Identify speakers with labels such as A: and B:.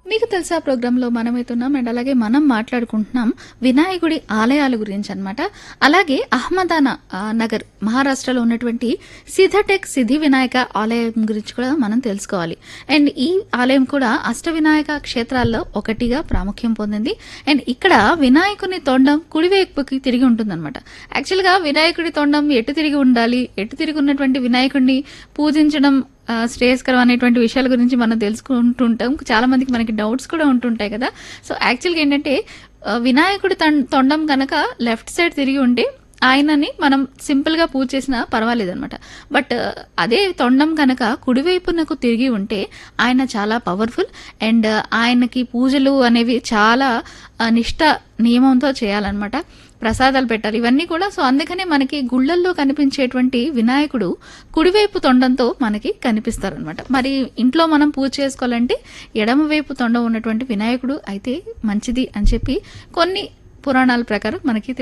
A: మీకు తెలుసా ప్రోగ్రాంలో మనమైతున్నాం అండ్ అలాగే మనం మాట్లాడుకుంటున్నాం వినాయకుడి ఆలయాల గురించి అన్నమాట అలాగే అహ్మదానా ఆ, నగర్ మహారాష్ట్రలో ఉన్నటువంటి సిద్ధటెక్ సిద్ధి వినాయక ఆలయం గురించి కూడా మనం తెలుసుకోవాలి అండ్ ఈ ఆలయం కూడా అష్ట వినాయక క్షేత్రాల్లో ఒకటిగా ప్రాముఖ్యం పొందింది అండ్ ఇక్కడ వినాయకుని తొండం కుడివైపుకి తిరిగి ఉంటుందన్నమాట యాక్చువల్గా వినాయకుడి తొండం ఎటు తిరిగి ఉండాలి ఎటు తిరిగి ఉన్నటువంటి వినాయకుడిని పూజించడం ఆ, శ్రేయస్కరం అనేటువంటి విషయాల గురించి మనం తెలుసుకుంటుంటాం చాలా మందికి మనకి డౌట్స్ కూడా ఉంటుంటాయి కదా సో యాక్చువల్గా ఏంటంటే ఆ, వినాయకుడి తొం- తొండం కనుక లెఫ్ట్ సైడ్ తిరిగి ఉంటే ఆయనని మనం సింపుల్గా పూజ చేసినా పర్వాలేదు అనమాట బట్ అదే తొండం కనుక కుడివైపునకు తిరిగి ఉంటే ఆయన చాలా పవర్ఫుల్ అండ్ ఆయనకి పూజలు అనేవి చాలా ఆ, నిష్ట నియమంతో చేయాలన్నమాట ప్రసాదాలు పెట్టాలి ఇవన్నీ కూడా సో అందుకనే మనకి గుళ్ళల్లో కనిపించేటువంటి వినాయకుడు కుడివైపు తొండంతో మనకి కనిపిస్తారనమాట మరి ఇంట్లో మనం పూజ చేసుకోవాలంటే ఎడమవైపు తొండం ఉన్నటువంటి వినాయకుడు అయితే మంచిది అని చెప్పి కొన్ని పురాణాల ప్రకారం మనకి